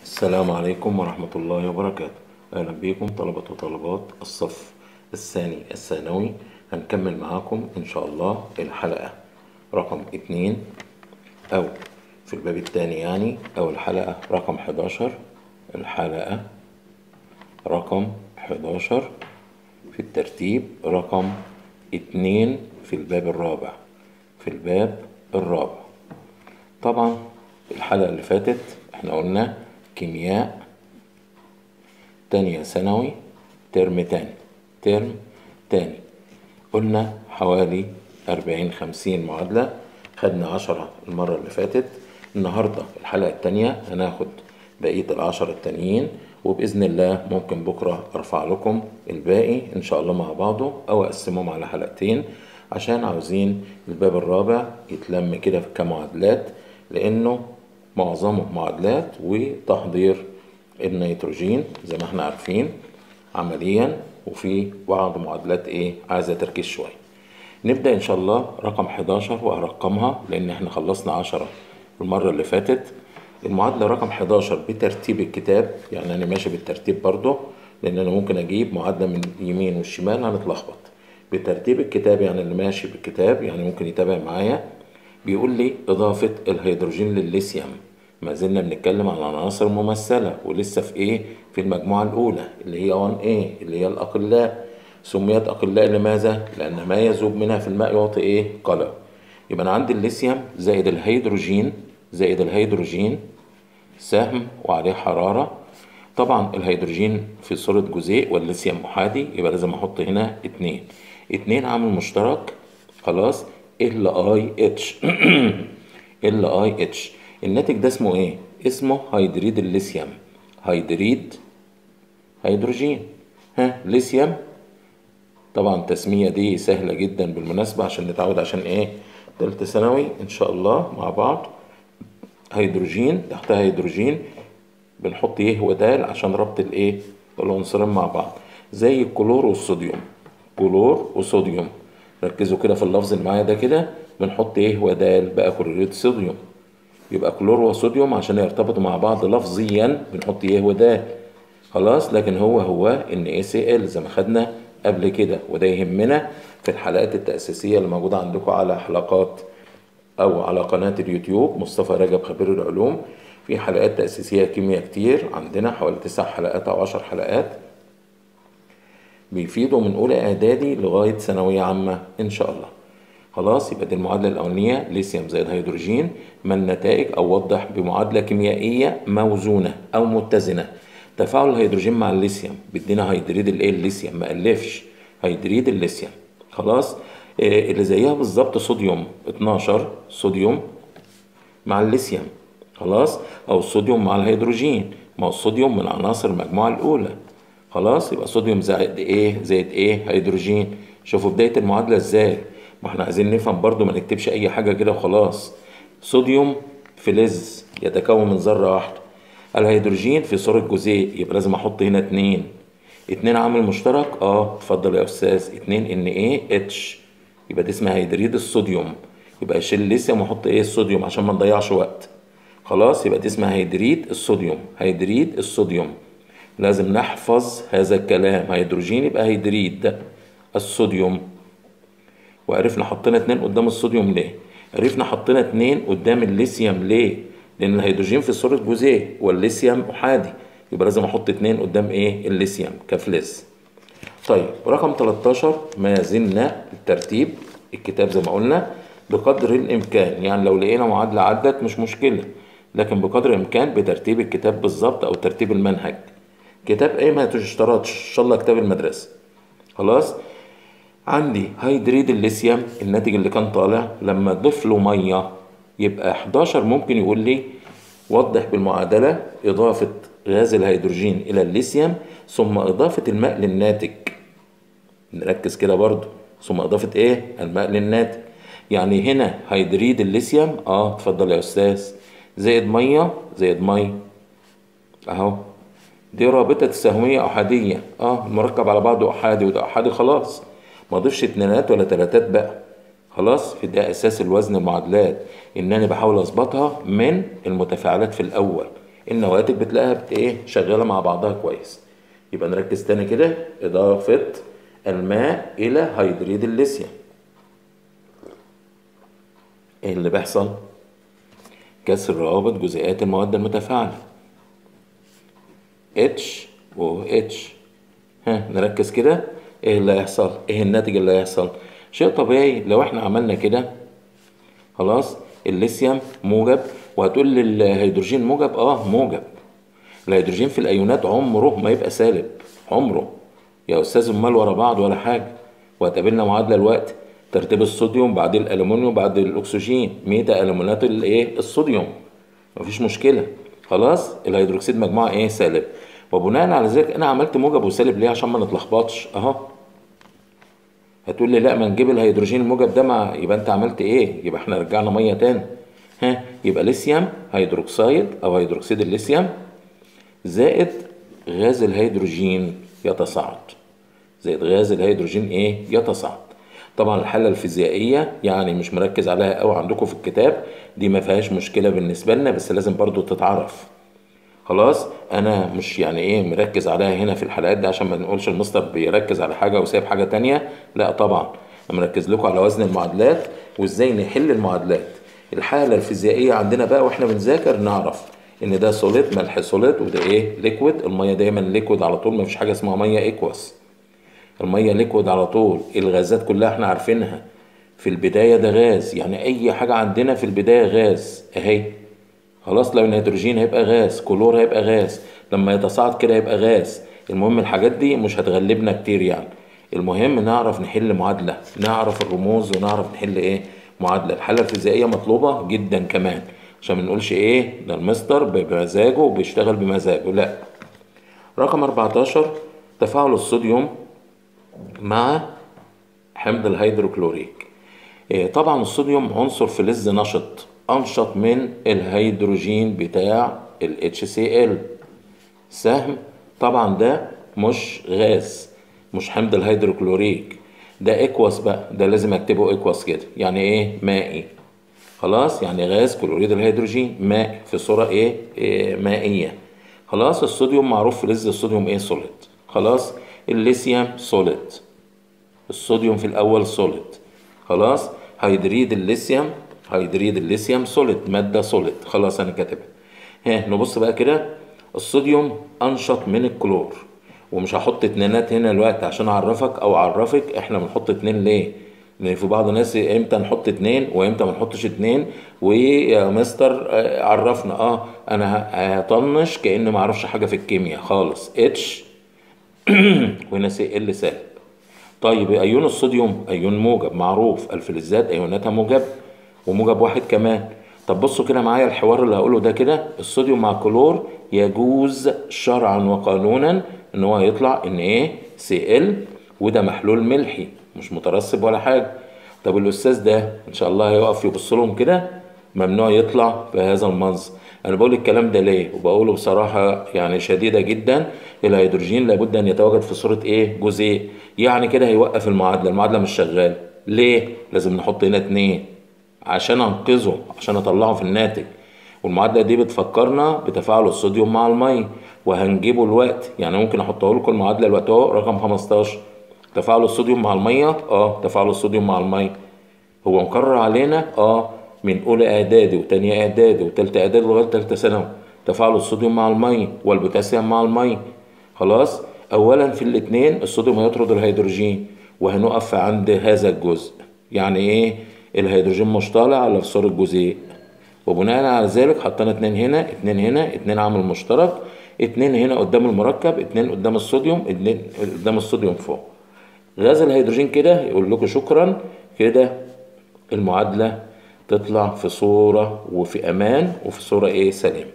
السلام عليكم ورحمة الله وبركاته أهلا بكم طلبة وطالبات الصف الثاني الثانوي هنكمل معاكم إن شاء الله الحلقة رقم اتنين أو في الباب الثاني يعني أو الحلقة رقم 11 الحلقة رقم 11 في الترتيب رقم اتنين في الباب الرابع في الباب الرابع طبعا الحلقة اللي فاتت احنا قلنا كيمياء تانية ثانوي ترم تاني ترم تاني قلنا حوالي أربعين خمسين معادلة خدنا عشرة المرة اللي فاتت النهاردة الحلقة التانية هناخد بقية العشرة التانيين وبإذن الله ممكن بكرة أرفع لكم الباقي إن شاء الله مع بعضه أو أقسمهم على حلقتين عشان عاوزين الباب الرابع يتلم كده في كمعادلات لأنه معظمه معادلات وتحضير النيتروجين زي ما احنا عارفين عمليا وفي بعض معادلات ايه عايزة تركيز شوية نبدأ ان شاء الله رقم 11 وهرقمها لان احنا خلصنا 10 المرة اللي فاتت المعادلة رقم 11 بترتيب الكتاب يعني انا ماشي بالترتيب برضه لان انا ممكن اجيب معادلة من اليمين والشمال هنتلخبط بترتيب الكتاب يعني اللي ماشي بالكتاب يعني ممكن يتابع معايا بيقول لي إضافة الهيدروجين للليثيوم ما زلنا بنتكلم عن عناصر ممثلة ولسه في إيه؟ في المجموعة الأولى اللي هي 1A اللي هي الأقلاء سميت أقلاء لماذا؟ لأن ما يذوب منها في الماء يعطي إيه؟ قلق يبقى أنا عندي الليثيوم زائد الهيدروجين زائد الهيدروجين سهم وعليه حرارة طبعا الهيدروجين في صورة جزيء والليثيوم أحادي يبقى لازم أحط هنا اتنين اتنين عامل مشترك خلاص ال اي اتش ال اي اتش الناتج ده اسمه ايه اسمه هيدريد الليثيوم هيدريد هيدروجين ها ليثيوم طبعا التسمية دي سهلة جدا بالمناسبة عشان نتعود عشان ايه تالتة ثانوي ان شاء الله مع بعض هيدروجين تحتها هيدروجين بنحط ايه ودال عشان ربط الايه العنصرين مع بعض زي الكلور والصوديوم كلور وصوديوم ركزوا كده في اللفظ اللي معايا ده كده بنحط ايه ودال بقى كلوريد صوديوم يبقى كلور وصوديوم عشان يرتبطوا مع بعض لفظيا بنحط ايه ودال خلاص لكن هو هو ان اي سي ال زي ما خدنا قبل كده وده يهمنا في الحلقات التأسيسية اللي موجودة عندكم على حلقات او على قناة اليوتيوب مصطفى رجب خبير العلوم في حلقات تأسيسية كيمياء كتير عندنا حوالي تسع حلقات او عشر حلقات بيفيدوا من اولى اعدادي لغايه ثانويه عامه ان شاء الله خلاص يبقى دي المعادله الاولانيه ليثيوم زائد هيدروجين ما النتائج او وضح بمعادله كيميائيه موزونه او متزنه تفاعل الهيدروجين مع الليثيوم بيدينا هيدريد الايه الليثيوم ما الفش هيدريد الليثيوم خلاص إيه اللي زيها بالظبط صوديوم 12 صوديوم مع الليثيوم خلاص او الصوديوم مع الهيدروجين ما هو الصوديوم من عناصر المجموعه الاولى خلاص يبقى صوديوم زائد ايه زائد ايه هيدروجين شوفوا بدايه المعادله ازاي ما احنا عايزين نفهم برضو ما نكتبش اي حاجه كده وخلاص صوديوم فلز يتكون من ذره واحده الهيدروجين في صوره جزيء يبقى لازم احط هنا اتنين اتنين عامل مشترك اه اتفضل يا استاذ اتنين ان ايه اتش يبقى دي اسمها هيدريد الصوديوم يبقى اشيل الليثيوم واحط ايه الصوديوم عشان ما نضيعش وقت خلاص يبقى دي اسمها هيدريد الصوديوم هيدريد الصوديوم لازم نحفظ هذا الكلام هيدروجين يبقى هيدريد ده الصوديوم وعرفنا حطينا اتنين قدام الصوديوم ليه عرفنا حطينا اتنين قدام الليثيوم ليه لان الهيدروجين في صورة جزيء والليثيوم احادي يبقى لازم احط اتنين قدام ايه الليثيوم كفلز طيب رقم 13 ما زلنا الترتيب الكتاب زي ما قلنا بقدر الامكان يعني لو لقينا معادلة عدت مش مشكلة لكن بقدر الامكان بترتيب الكتاب بالظبط او ترتيب المنهج كتاب ايه ما تشترطش ان شاء الله كتاب المدرسه خلاص عندي هيدريد الليثيوم الناتج اللي كان طالع لما اضيف له ميه يبقى 11 ممكن يقول لي وضح بالمعادله اضافه غاز الهيدروجين الى الليثيوم ثم اضافه الماء للناتج نركز كده برضو ثم اضافه ايه الماء للناتج يعني هنا هيدريد الليثيوم اه اتفضل يا استاذ زائد ميه زائد ميه اهو دي رابطة تساهمية أحادية اه المركب على بعضه أحادي وده أحادي خلاص ما اضيفش اتنينات ولا تلاتات بقى خلاص في ده أساس الوزن المعادلات إن أنا بحاول أظبطها من المتفاعلات في الأول النواتج بتلاقيها بت ايه شغاله مع بعضها كويس يبقى نركز تاني كده اضافه الماء الى هيدريد الليثيوم ايه اللي بيحصل كسر روابط جزيئات المواد المتفاعله اتش و اتش ها نركز كده ايه اللي هيحصل ايه الناتج اللي هيحصل شيء طبيعي لو احنا عملنا كده خلاص الليثيوم موجب وهتقول لي الهيدروجين موجب اه موجب الهيدروجين في الايونات عمره ما يبقى سالب عمره يا استاذ امال ورا بعض ولا حاجه وهتقابلنا معادله الوقت ترتيب الصوديوم بعد الالومنيوم بعد الاكسجين ميتا الومنات الايه الصوديوم مفيش مشكله خلاص الهيدروكسيد مجموعه ايه سالب وبناء على ذلك انا عملت موجب وسالب ليه عشان ما نتلخبطش اهو هتقول لي لا ما نجيب الهيدروجين الموجب ده مع يبقى انت عملت ايه يبقى احنا رجعنا ميه تاني ها يبقى ليثيوم هيدروكسيد او هيدروكسيد الليثيوم زائد غاز الهيدروجين يتصاعد زائد غاز الهيدروجين ايه يتصاعد طبعا الحالة الفيزيائية يعني مش مركز عليها قوي عندكم في الكتاب دي ما فيهاش مشكلة بالنسبة لنا بس لازم برضو تتعرف خلاص انا مش يعني ايه مركز عليها هنا في الحلقات دي عشان ما نقولش المستر بيركز على حاجة وسايب حاجة تانية لا طبعا انا مركز لكم على وزن المعادلات وازاي نحل المعادلات الحالة الفيزيائية عندنا بقى واحنا بنذاكر نعرف ان ده سوليد ملح سوليد وده ايه ليكويد المية دايما ليكويد على طول مفيش حاجة اسمها مية ايكوس المية ليكويد على طول الغازات كلها احنا عارفينها في البداية ده غاز يعني اي حاجة عندنا في البداية غاز اهي خلاص لو النيتروجين هيبقى غاز كلور هيبقى غاز لما يتصاعد كده هيبقى غاز المهم الحاجات دي مش هتغلبنا كتير يعني المهم نعرف نحل معادلة نعرف الرموز ونعرف نحل ايه معادلة الحالة الفيزيائية مطلوبة جدا كمان عشان ما نقولش ايه ده المستر بمزاجه وبيشتغل بمزاجه لا رقم 14 تفاعل الصوديوم مع حمض الهيدروكلوريك إيه طبعا الصوديوم عنصر فلز نشط انشط من الهيدروجين بتاع ال HCl سهم طبعا ده مش غاز مش حمض الهيدروكلوريك ده اكوس بقى ده لازم اكتبه اكوس كده يعني ايه مائي خلاص يعني غاز كلوريد الهيدروجين ماء في صورة ايه, إيه مائية خلاص الصوديوم معروف فلز الصوديوم ايه سوليد خلاص الليثيوم سوليد الصوديوم في الاول سوليد خلاص هيدريد الليثيوم هيدريد الليثيوم سوليد مادة سوليد خلاص انا كاتبها ها نبص بقى كده الصوديوم انشط من الكلور ومش هحط اتنينات هنا الوقت عشان اعرفك او اعرفك احنا بنحط اتنين ليه لان في بعض الناس امتى نحط اتنين وامتى ما نحطش اتنين ويا مستر عرفنا اه انا هطنش كاني ما اعرفش حاجه في الكيمياء خالص اتش وهنا سي ال سالب طيب ايون الصوديوم ايون موجب معروف الفلزات ايوناتها موجب وموجب واحد كمان طب بصوا كده معايا الحوار اللي هقوله ده كده الصوديوم مع كلور يجوز شرعا وقانونا ان هو يطلع ان ايه سي ال وده محلول ملحي مش مترسب ولا حاجه طب الاستاذ ده ان شاء الله هيقف يبص لهم كده ممنوع يطلع بهذا المنظر انا بقول الكلام ده ليه وبقوله بصراحه يعني شديده جدا الهيدروجين لابد ان يتواجد في صوره ايه جزيء يعني كده هيوقف المعادله المعادله مش شغاله ليه لازم نحط هنا اتنين عشان انقذه عشان اطلعه في الناتج والمعادله دي بتفكرنا بتفاعل الصوديوم مع الميه وهنجيبه الوقت يعني ممكن احطه لكم المعادله الوقت اهو رقم 15 تفاعل الصوديوم مع الميه اه تفاعل الصوديوم مع الميه هو مكرر علينا اه من اولى اعدادي وتانية اعدادي وتالتة اعدادي لغايه تالتة ثانوي تفاعل الصوديوم مع الميه والبوتاسيوم مع الميه خلاص اولا في الاثنين الصوديوم هيطرد الهيدروجين وهنقف عند هذا الجزء يعني ايه الهيدروجين مش طالع الا في صوره جزيء وبناء على ذلك حطينا اتنين هنا اتنين هنا اتنين عامل مشترك اتنين هنا قدام المركب اتنين قدام الصوديوم اتنين قدام الصوديوم فوق غاز الهيدروجين كده يقول لكم شكرا كده المعادلة تطلع في صورة وفي أمان وفي صورة إيه سليمة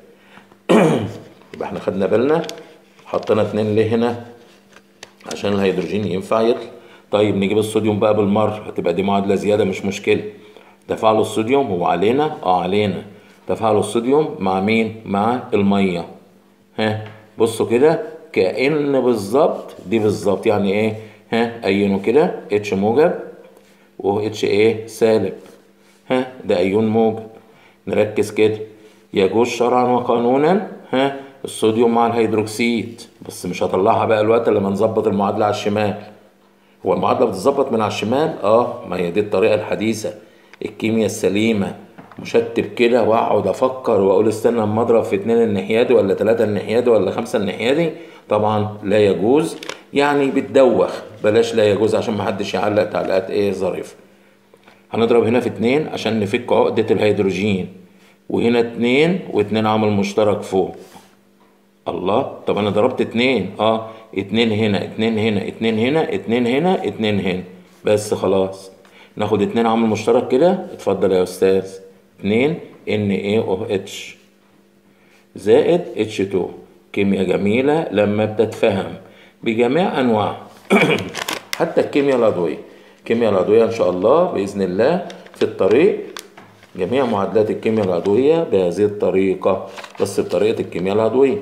يبقى احنا خدنا بالنا حطينا اتنين ليه هنا عشان الهيدروجين ينفع يطلع طيب نجيب الصوديوم بقى بالمرة هتبقى دي معادلة زيادة مش مشكلة تفاعل الصوديوم هو علينا اه علينا تفاعل الصوديوم مع مين مع المية ها بصوا كده كأن بالظبط دي بالظبط يعني ايه ها اينه كده اتش موجب و اتش ايه سالب ها ده ايون موجب نركز كده يجوز شرعا وقانونا ها الصوديوم مع الهيدروكسيد بس مش هطلعها بقى الوقت لما نظبط المعادلة على الشمال هو المعادلة بتتظبط من على الشمال اه ما هي دي الطريقة الحديثة الكيمياء السليمة مشتت كده واقعد افكر واقول استنى اما اضرب في اتنين الناحية ولا تلاتة الناحية ولا خمسة الناحية طبعا لا يجوز يعني بتدوخ بلاش لا يجوز عشان محدش يعلق تعليقات ايه ظريفة هنضرب هنا في اتنين عشان نفك عقدة الهيدروجين وهنا اتنين واتنين عامل مشترك فوق الله طب انا ضربت اتنين اه اتنين هنا اتنين هنا اتنين هنا اتنين هنا اتنين هنا بس خلاص ناخد اتنين عامل مشترك كده اتفضل يا استاذ اتنين ان اي او اتش زائد اتش 2 كيمياء جميلة لما بتتفهم بجميع انواعها حتى الكيمياء العضوية الكيمياء العضوية ان شاء الله بإذن الله في الطريق جميع معادلات الكيمياء العضوية بهذه الطريقة بس بطريقة الكيمياء العضوية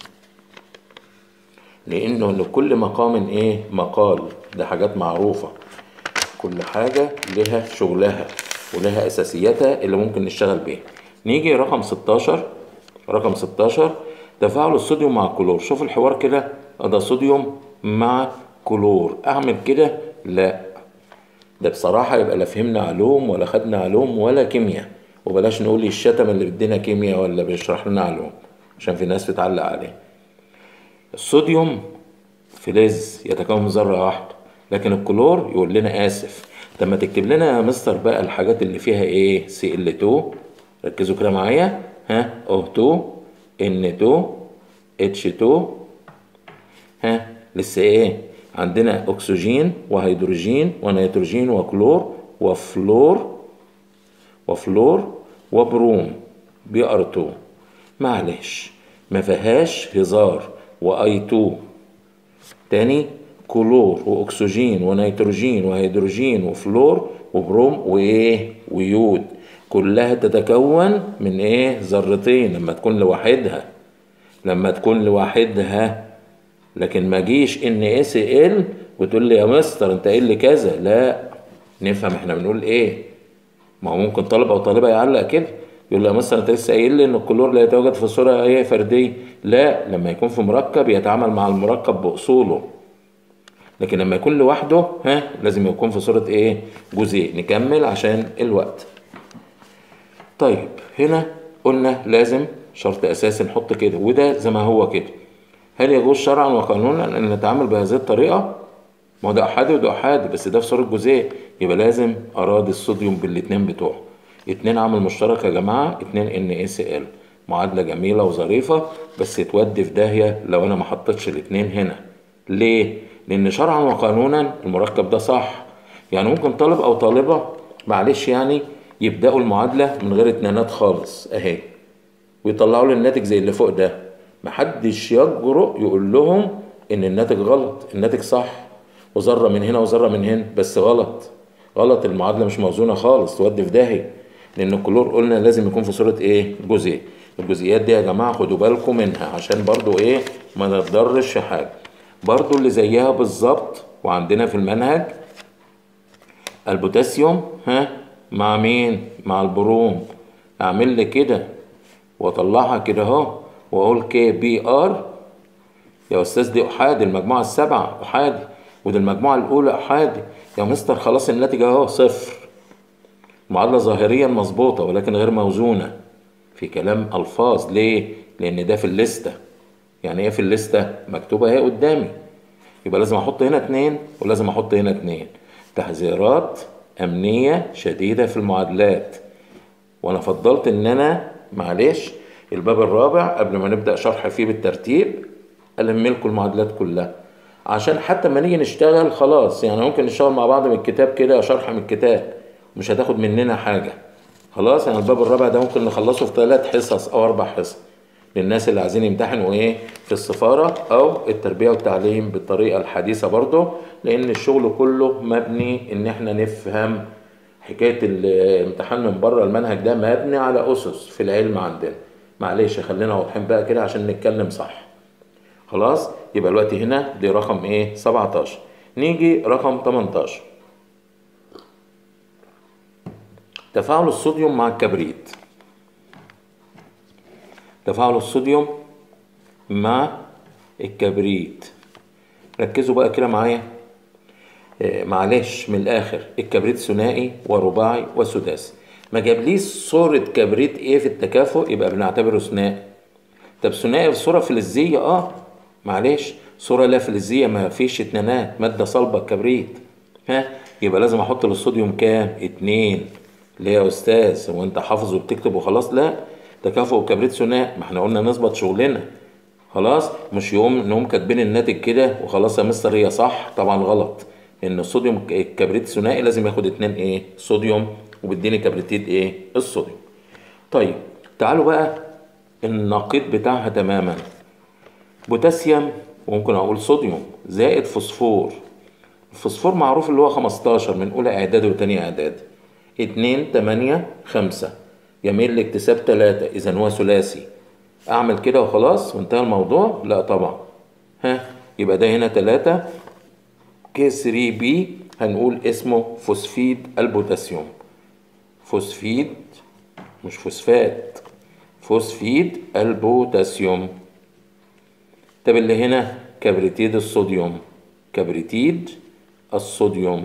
لأنه لكل مقام إيه مقال ده حاجات معروفة كل حاجة لها شغلها ولها أساسياتها اللي ممكن نشتغل بيها نيجي رقم 16 رقم 16 تفاعل الصوديوم مع الكلور شوف الحوار كده ده صوديوم مع كلور أعمل كده لا ده بصراحة يبقى لا فهمنا علوم ولا خدنا علوم ولا كيمياء وبلاش نقول الشتم اللي بدينا كيمياء ولا بيشرح لنا علوم عشان في ناس بتعلق عليه الصوديوم فلز يتكون من ذرة واحدة لكن الكلور يقول لنا آسف طب ما تكتب لنا يا مستر بقى الحاجات اللي فيها ايه سي ال 2 ركزوا كده معايا ها او 2 ان 2 اتش 2 ها لسه ايه عندنا اكسجين وهيدروجين ونيتروجين وكلور وفلور وفلور وبروم بي ار 2 معلش ما فيهاش هزار واي 2 تاني كلور واكسجين ونيتروجين وهيدروجين وفلور وبروم وايه ويود كلها تتكون من ايه ذرتين لما تكون لوحدها لما تكون لوحدها لكن ما جيش ان اس ال وتقول لي يا مستر انت قايل لي كذا لا نفهم احنا بنقول ايه ما هو ممكن طالب او طالبه يعلق كده يقول لي يا مستر انت لسه قايل لي ان الكلور لا يتواجد في صوره ايه فرديه لا لما يكون في مركب يتعامل مع المركب باصوله لكن لما يكون لوحده ها لازم يكون في صوره ايه جزيء نكمل عشان الوقت طيب هنا قلنا لازم شرط اساسي نحط كده وده زي ما هو كده هل يجوز شرعا وقانونا ان نتعامل بهذه الطريقه ما هو ده احادي وده احادي بس ده في صوره جزيء يبقى لازم اراضي الصوديوم بالاتنين بتوعه اتنين عامل مشترك يا جماعه اتنين ان اس ال معادله جميله وظريفه بس تودي في داهيه لو انا ما حطيتش الاتنين هنا ليه لان شرعا وقانونا المركب ده صح يعني ممكن طالب او طالبه معلش يعني يبداوا المعادله من غير اتنينات خالص اهي ويطلعوا لي الناتج زي اللي فوق ده محدش يجرؤ يقول لهم ان الناتج غلط الناتج صح وذره من هنا وذره من هنا بس غلط غلط المعادله مش موزونه خالص تودي في داهيه لان الكلور قلنا لازم يكون في صوره ايه جزيء الجزئيات دي يا جماعه خدوا بالكم منها عشان برضو ايه ما نتضرش في حاجه برضو اللي زيها بالظبط وعندنا في المنهج البوتاسيوم ها مع مين مع البروم اعمل لي كده واطلعها كده اهو واقول كي بي ار يا استاذ دي احادي المجموعه السبعه احادي ودي المجموعه الاولى احادي يا مستر خلاص الناتج اهو صفر معادله ظاهريا مظبوطه ولكن غير موزونه في كلام الفاظ ليه لان ده في الليسته يعني ايه في الليسته مكتوبه اهي قدامي يبقى لازم احط هنا اتنين ولازم احط هنا اتنين تحذيرات امنيه شديده في المعادلات وانا فضلت ان انا معلش الباب الرابع قبل ما نبدا شرح فيه بالترتيب الم لكم المعادلات كلها عشان حتى ما نيجي نشتغل خلاص يعني ممكن نشتغل مع بعض من الكتاب كده شرح من الكتاب مش هتاخد مننا حاجه خلاص يعني الباب الرابع ده ممكن نخلصه في ثلاث حصص او اربع حصص للناس اللي عايزين يمتحنوا ايه في السفاره او التربيه والتعليم بالطريقه الحديثه برضه لان الشغل كله مبني ان احنا نفهم حكايه الامتحان من بره المنهج ده مبني على اسس في العلم عندنا معلش خلينا واضحين بقى كده عشان نتكلم صح خلاص يبقى الوقت هنا دي رقم ايه 17 نيجي رقم 18 تفاعل الصوديوم مع الكبريت تفاعل الصوديوم مع الكبريت ركزوا بقى كده معايا آه، معلش من الاخر الكبريت ثنائي ورباعي وسداسي ما جابليش صورة كبريت ايه في التكافؤ يبقى بنعتبره ثنائي طب ثنائي في صورة فلزية اه معلش صورة لا فلزية ما فيش اتنينات مادة صلبة كبريت ها يبقى لازم احط للصوديوم كام اتنين ليه يا استاذ هو انت حافظ وبتكتب وخلاص لا تكافؤ كبريت ثنائي ما احنا قلنا نظبط شغلنا خلاص مش يوم انهم كاتبين الناتج كده وخلاص يا مستر هي صح طبعا غلط ان الصوديوم الكبريت ثنائي لازم ياخد اتنين ايه صوديوم وبيديني كبريتيد ايه الصوديوم طيب تعالوا بقى النقيض بتاعها تماما بوتاسيوم وممكن اقول صوديوم زائد فوسفور الفوسفور معروف اللي هو 15 من اولى اعدادي وتانية اعدادي 2 8 5 يميل لاكتساب 3 اذا هو ثلاثي اعمل كده وخلاص وانتهى الموضوع لا طبعا ها يبقى ده هنا 3 كي 3 بي هنقول اسمه فوسفيد البوتاسيوم فوسفيد مش فوسفات فوسفيد البوتاسيوم طب اللي هنا كبريتيد الصوديوم كبريتيد الصوديوم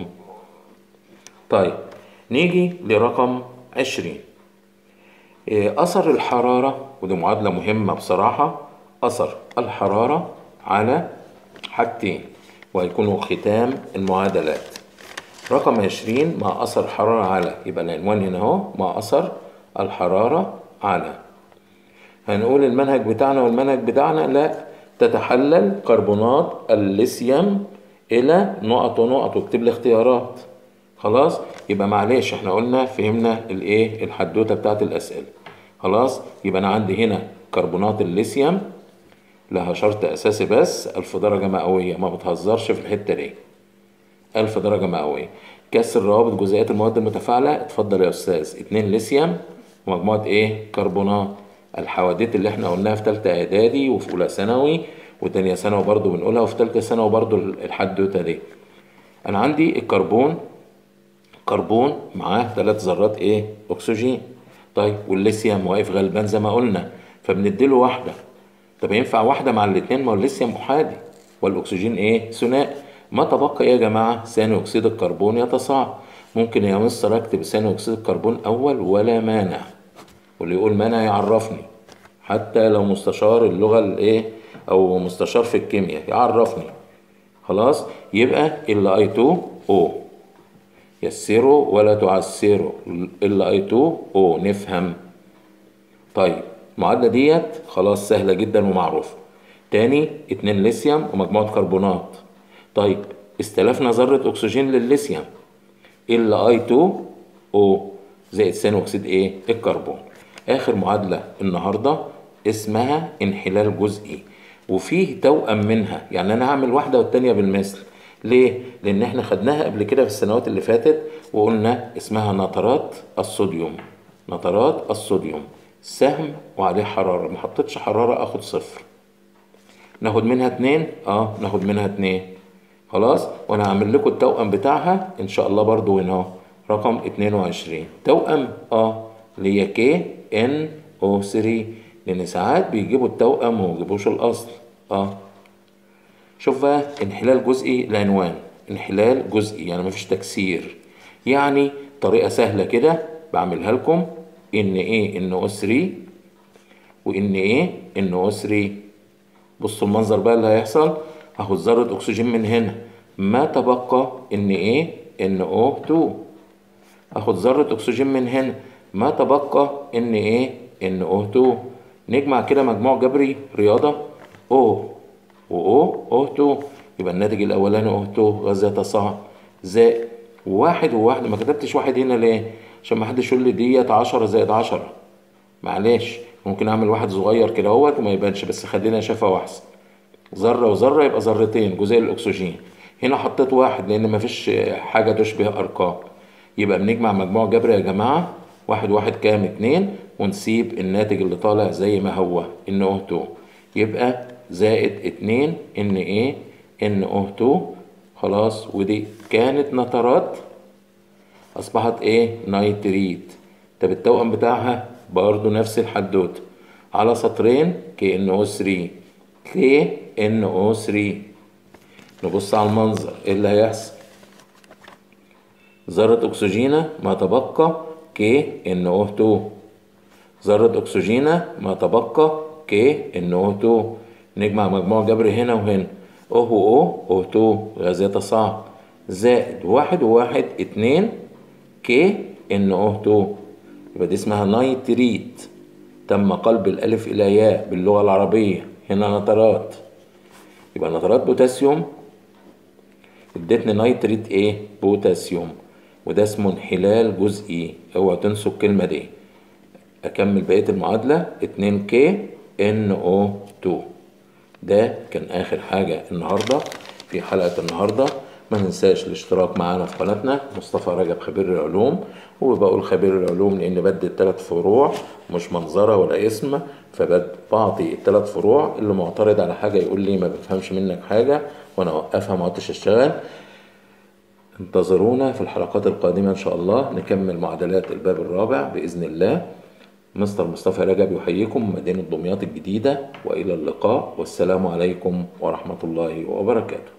طيب نيجي لرقم عشرين إيه، أثر الحرارة ودي معادلة مهمة بصراحة أثر الحرارة على حاجتين وهيكونوا ختام المعادلات رقم عشرين مع أثر الحرارة على يبقى العنوان هنا أهو مع أثر الحرارة على هنقول المنهج بتاعنا والمنهج بتاعنا لا تتحلل كربونات الليثيوم إلى نقط ونقط واكتب لي اختيارات خلاص يبقى معلش احنا قلنا فهمنا الايه الحدوته بتاعت الاسئله خلاص يبقى انا عندي هنا كربونات الليثيوم لها شرط اساسي بس ألف درجه مئويه ما بتهزرش في الحته دي ألف درجه مئويه كسر روابط جزيئات المواد المتفاعله اتفضل يا استاذ اتنين ليثيوم ومجموعه ايه كربونات الحوادث اللي احنا قلناها في ثالثه اعدادي وفي اولى ثانوي وتانية ثانوي برضو بنقولها وفي ثالثه ثانوي برضو الحدوته دي انا عندي الكربون كربون معاه ثلاث ذرات ايه اكسجين طيب والليثيوم واقف غلبان زي ما قلنا فبنديله واحده طب ينفع واحده مع الاثنين ما هو الليثيوم احادي والاكسجين ايه ثنائي ما تبقى يا جماعه ثاني اكسيد الكربون يتصاعد ممكن يا مستر اكتب ثاني اكسيد الكربون اول ولا مانع واللي يقول مانع يعرفني حتى لو مستشار اللغه الايه او مستشار في الكيمياء يعرفني خلاص يبقى ال اي 2 او يسروا ولا تعسروا ال اي 2 او نفهم طيب المعادلة ديت خلاص سهلة جدا ومعروفة تاني اتنين ليثيوم ومجموعة كربونات طيب استلفنا ذرة اكسجين للليثيوم ال اي 2 او زائد ثاني اكسيد ايه الكربون اخر معادلة النهاردة اسمها انحلال جزئي وفيه توأم منها يعني انا هعمل واحدة والتانية بالمثل ليه؟ لأن احنا خدناها قبل كده في السنوات اللي فاتت وقلنا اسمها نترات الصوديوم نترات الصوديوم سهم وعليه حرارة ما حطيتش حرارة اخد صفر ناخد منها اتنين اه ناخد منها اتنين خلاص وانا هعمل لكم التوأم بتاعها ان شاء الله برضو هنا اهو رقم اتنين وعشرين توأم اه اللي هي كي ان او 3 لان ساعات بيجيبوا التوأم وما يجيبوش الاصل اه شوف بقى انحلال جزئي العنوان انحلال جزئي يعني مفيش تكسير يعني طريقة سهلة كده بعملها لكم ان ايه ان او 3 وان ايه ان او 3 بصوا المنظر بقى اللي هيحصل هاخد ذرة اكسجين من هنا ما تبقى ان ايه ان او 2 هاخد ذرة اكسجين من هنا ما تبقى ان ايه ان او 2 نجمع كده مجموع جبري رياضة او و او 2 يبقى الناتج الاولاني او 2 غاز يتصاعد زائد واحد وواحد ما كتبتش واحد هنا ليه عشان ما حدش يقول لي ديت 10 زائد 10 معلش ممكن اعمل واحد صغير كده اهوت وما يبانش بس خلينا شافه واحسن ذره وذره يبقى ذرتين جزيء الاكسجين هنا حطيت واحد لان ما فيش حاجه تشبه ارقام يبقى بنجمع مجموع جبري يا جماعه واحد واحد كام اتنين ونسيب الناتج اللي طالع زي ما هو ان او 2 يبقى زائد اتنين ان ايه ان او 2 خلاص ودي كانت نترات اصبحت ايه نيتريت طب التوأم بتاعها برضو نفس الحدوته على سطرين كي ان او 3 كي ان او 3 نبص على المنظر ايه اللي هيحصل ذرة أكسجينة ما تبقى كي ان او 2 ذرة أكسجينة ما تبقى كي ان او 2 نجمع مجموع جبري هنا وهنا او او او 2 غاز يتصاعد زائد واحد وواحد اتنين كي ان او 2 يبقى دي اسمها نايتريت تم قلب الألف إلى ياء باللغة العربية هنا نترات يبقى نترات بوتاسيوم ادتني نيتريت ايه بوتاسيوم وده اسمه انحلال جزئي اوعى تنسوا الكلمة دي اكمل بقية المعادلة 2 كي ان او 2 ده كان اخر حاجة النهاردة في حلقة النهاردة ما ننساش الاشتراك معانا في قناتنا مصطفى رجب خبير العلوم وبقول خبير العلوم لان بدي الثلاث فروع مش منظره ولا اسم فبعطي الثلاث فروع اللي معترض على حاجه يقول لي ما بفهمش منك حاجه وانا اوقفها ما عدتش اشتغل انتظرونا في الحلقات القادمه ان شاء الله نكمل معادلات الباب الرابع باذن الله مستر مصطفى رجب يحييكم مدينه دمياط الجديده والى اللقاء والسلام عليكم ورحمه الله وبركاته